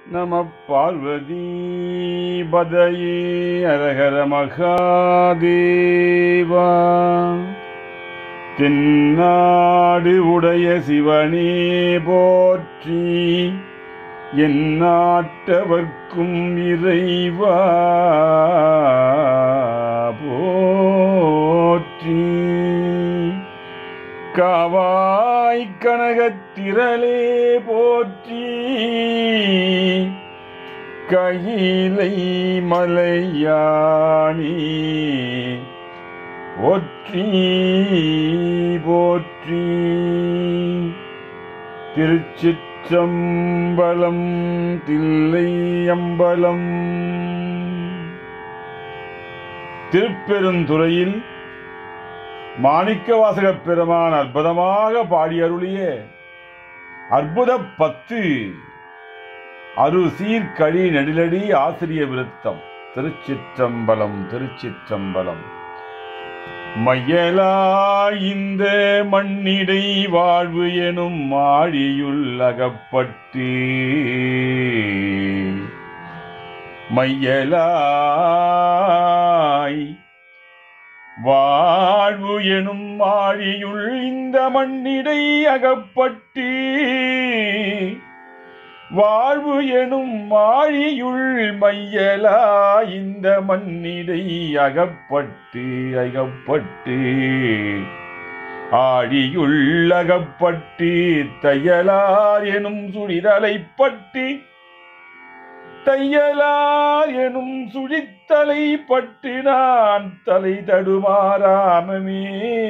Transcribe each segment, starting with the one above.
நம பார்வதி பதையே அரகர மகாதேவா தென்னாடு உடைய சிவனே போற்றி என் நாட்டவர்க்கும் இறைவா போற்றி காவாய் கனகத்திரளே போற்றி கையிலை மலையாணி போற்றி போற்றி திருச்சிற்றம்பலம் தில்லை அம்பலம் திருப்பெருந்துறையில் மாணிக்கவாசகப் பெருமான் அற்புதமாக பாடியருளிய அற்புத பத்து அரு சீர்கழி நெடிலடி ஆசிரிய விருத்தம் திருச்சிற்றம்பலம் திருச்சிற்றம்பலம் மையலா இந்த மண்ணிடை வாழ்வு எனும் மாழியுள் அகப்பட்டு மையலாய் வாழ்வு எனும் மாழியுள் இந்த மண்ணிடை அகப்பட்டு வாழ்வு எனும் மாழியுள் மையலா இந்த மண்ணிடை அகப்பட்டு அகப்பட்டு ஆழியுள் அகப்பட்டு தையலார் எனும் சுழிதலைப்பட்டு தையலார் எனும் சுழித்தலை பட்டு நான் தலை தடுமாறாமமே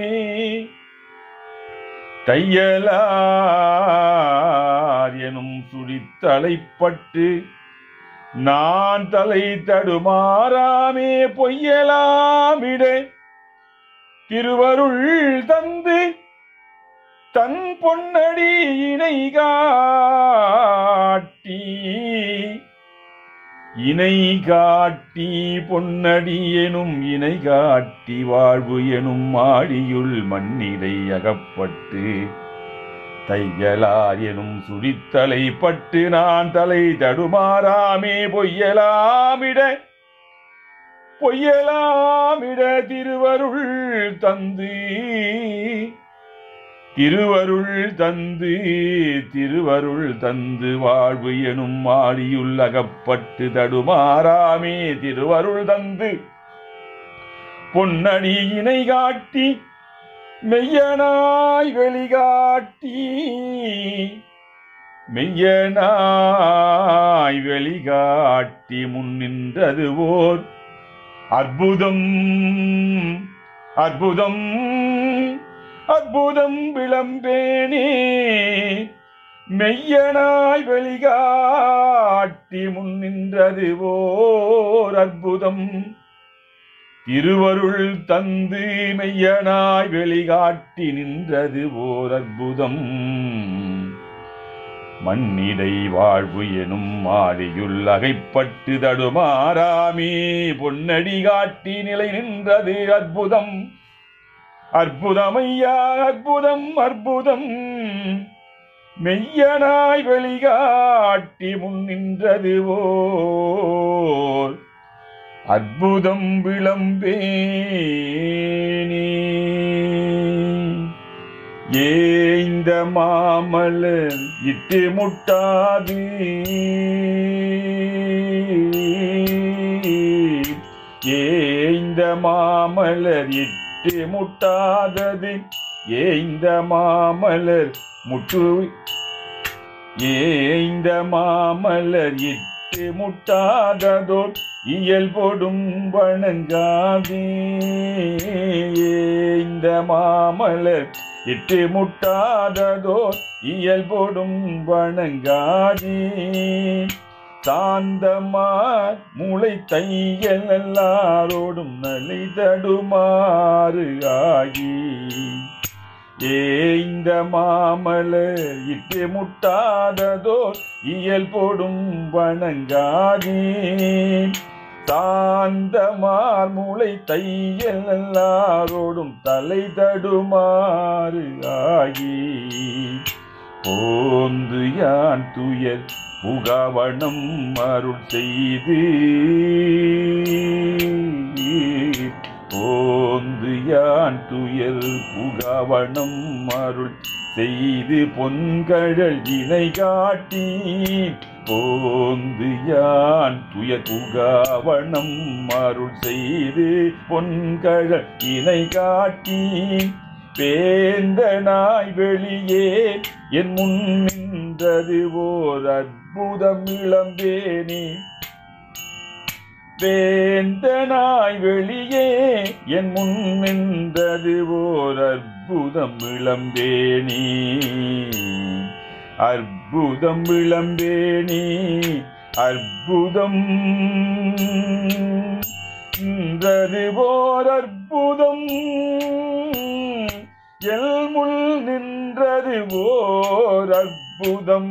தையலார் எனும் சுழித்தலைப்பட்டு நான் தலை தடுமாறாமே பொய்யலாமிட திருவருள் தந்து தன் பொன்னடி இணை காட்டி இணை காட்டி பொன்னடி எனும் இணை காட்டி வாழ்வு எனும் மாடியுள் மண்ணிடை அகப்பட்டு தையலார் எனும் சுழித்தலை பட்டு நான் தலை தடுமாறாமே பொய்யலாமிட பொய்யலாமிட திருவருள் தந்து திருவருள் தந்து திருவருள் தந்து வாழ்வு எனும் மாடியுள் அகப்பட்டு தடுமாறாமே திருவருள் தந்து பொன்னடி இணை காட்டி மெய்யனாய் வெளிகாட்டி மெய்யனாய் வெளிகாட்டி முன்னின்றது ஓர் அற்புதம் அற்புதம் அற்புதம் விளம்பேனே மெய்யனாய் வெளிகாட்டி முன்னின்றது ஓர் அற்புதம் திருவருள் தந்து மெய்யனாய் வெளிகாட்டி நின்றது ஓர் அற்புதம் மண்ணிடை வாழ்வு எனும் மாறியுள் அகைப்பட்டு தடுமாறாமே பொன்னடி காட்டி நிலை நின்றது அற்புதம் அற்புதமையா அற்புதம் அற்புதம் மெய்யனாய் வெளிகாட்டி முன்னின்றது ஓர் அற்புதம் விளம்பேனே ஏ இந்த மாமலர் இட்டு முட்டாது ஏ இந்த மாமலர் இட்டு முட்டாதது ஏ இந்த மாமலர் முட்டு ஏ இந்த மாமலர் இட்டு முட்டாததோ இயல்பொடும் வணங்காதே இந்த மாமலர் இட்டு முட்டாததோ இயல்பொடும் வணங்காதே சாந்தமார் மூளை தையல் எல்லாரோடும் நலை தடுமாறு ஆகி ஏ இந்த மாமலர் இட்டு முட்டாததோ இயல் போடும் வணங்காதே சாந்தமார் மூளை தையல் எல்லாரோடும் தலை தடுமாறு ஆகி போந்து யான் துயர் புகவனம் அருள் செய்து போந்து யான் துயர் புகவனம் அருள் செய்து பொன்கழல் இணை காட்டி போந்து யான் துயர் புகவனம் அருள் செய்து பொன்கழல் இணை காட்டி வேந்தனாய் வெளியே என் முன் நின்றது ஓர் அற்புதம் இளம்பேனி வேந்தனாய் வெளியே என் முன் நின்றது ஓர் அற்புதம் இளம்பேணி அற்புதம் இளம்பேணி அற்புதம் நின்றது ஓர் அற்புதம் எல் முள் நின்றது ஓர் அற்புதம்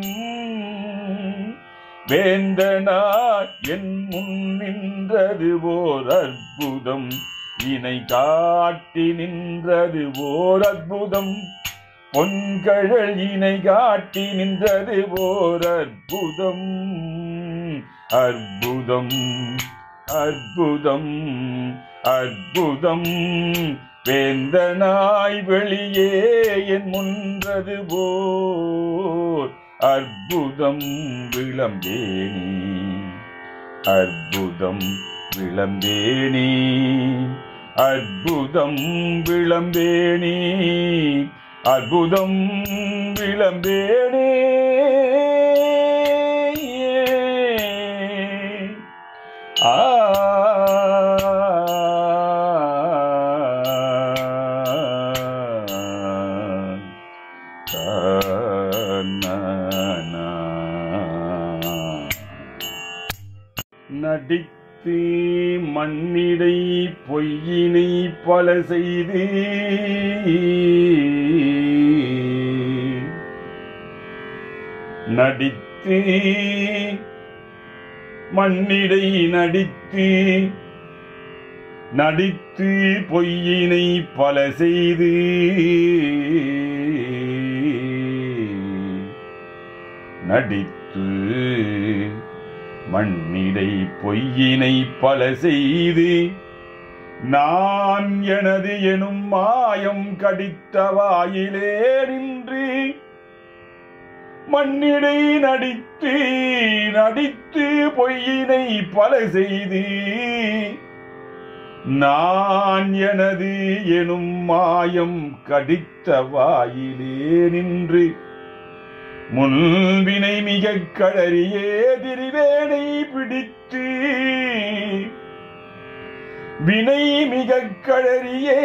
வேந்தனாய் என் முன் நின்றது ஓர் அற்புதம் இணை காட்டி நின்றது ஓர் அற்புதம் பொன்கழல் இணை காட்டி நின்றது ஓர் அற்புதம் அற்புதம் அற்புதம் அற்புதம் வேந்தனாய் வெளியே என் முன்றது போர் அற்புதம் விளம்பேனி அற்புதம் விளம்பேனி அற்புதம் விளம்பேனி அற்புதம் விளம்பேனே ஆ நடித்து மண்ணிடை பொய்யினை பல செய்து நடித்து மண்ணிடை நடித்து நடித்து பொய்யினை பல செய்து நடித்து மண்ணிடை பொய்யினை பல செய்து நான் எனது எனும் மாயம் கடித்த வாயிலே நின்று மண்ணிடை நடித்து நடித்து பொய்யினை பல செய்து நான் எனது எனும் மாயம் கடித்த வாயிலே நின்று முன்பினை மிக கடறியே திரிவேனை பிடித்து வினை மிக கடறியே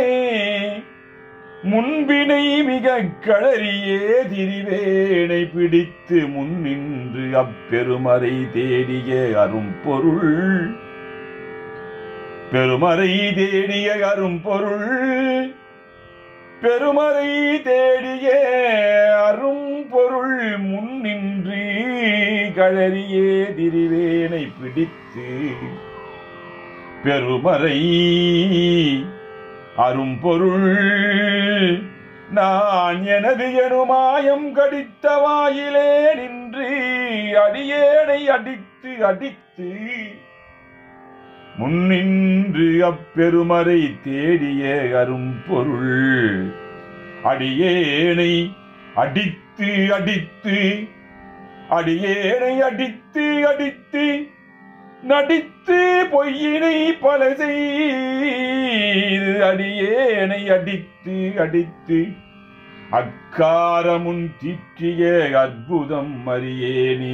முன்பினை மிக களறியே திரிவேனை பிடித்து முன்னின்று அப்பெருமறை தேடிய அரும்பொருள் பெருமறை தேடிய அரும்பொருள் பெருமறை தேடிய அரும்பொருள் முன்னின்று களறியே திரிவேனை பிடித்து பெருமறை அரும்பொருள் நான் எனது எனுமாயம் கடித்த வாயிலே நின்று அடியேனை அடித்து அடித்து முன்னின்று அப்பெருமறை தேடிய அரும்பொருள் அடியேனை அடித்து அடித்து அடியேனை அடித்து அடித்து நடித்து பொய்யினை பல செய்து அடியேனை அடித்து அடித்து அக்காரமுன் தீற்றிய அற்புதம் அறியேனே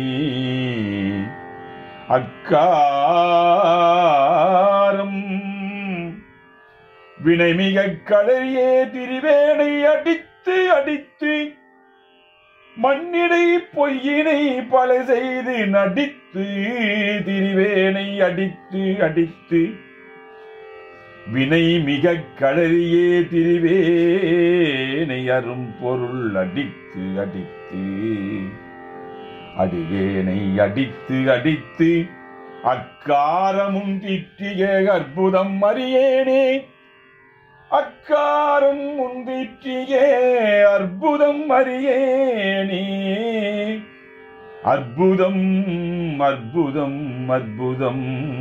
அக்காரம் வினைமிக களையே திரிவேனை அடித்து அடித்து மண்ணிடை பொய்யினை பல செய்து நடித்து திரிவேனை அடித்து அடித்து வினை மிக களறியே திரிவேனை அரும் பொருள் அடித்து அடித்து அடியேனை அடித்து அடித்து அக்காரமும் திட்டிய அற்புதம் அறியேனே அக்காரன் முந்திற்றியே அற்புதம் அறியேனே அற்புதம் அற்புதம் அற்புதம்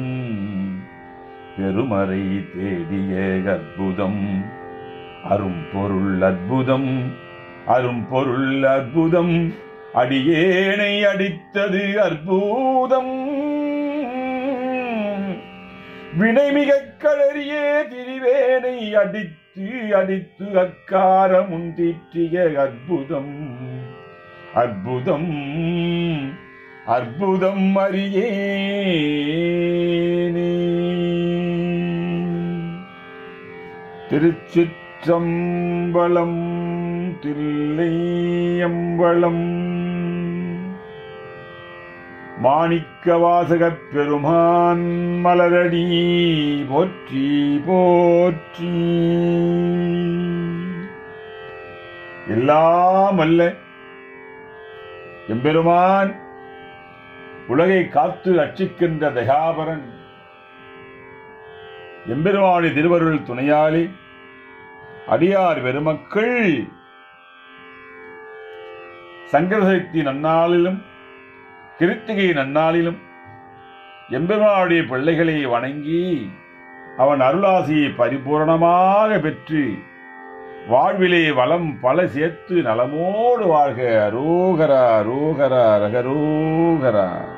பெருமறை தேடிய அற்புதம் அரும்பொருள் அற்புதம் அரும்பொருள் அற்புதம் அடியேனை அடித்தது அற்புதம் வினைமிகக் களறியே திரிவேனை அடித்து அடித்து அக்காரம் உந்திற்றிய அற்புதம் அற்புதம் அற்புதம் அறியேனே திருச்சிற்றம்பலம் தில்லையம்பலம் மாணிக்க வாசகப் பெருமான் மலரடி போற்றி போற்றி எல்லாம் அல்ல எம்பெருமான் உலகை காத்து ரட்சிக்கின்ற தயாபரன் எம்பெருமானி திருவருள் துணையாளி அடியார் பெருமக்கள் சங்கரசக்தி நன்னாளிலும் கிருத்திகை நன்னாளிலும் எம்பெருமானுடைய பிள்ளைகளை வணங்கி அவன் அருளாசியை பரிபூரணமாக பெற்று வாழ்விலே வளம் பல சேர்த்து நலமோடு வாழ்க அரோகரா அரோகரா ரகரோகரா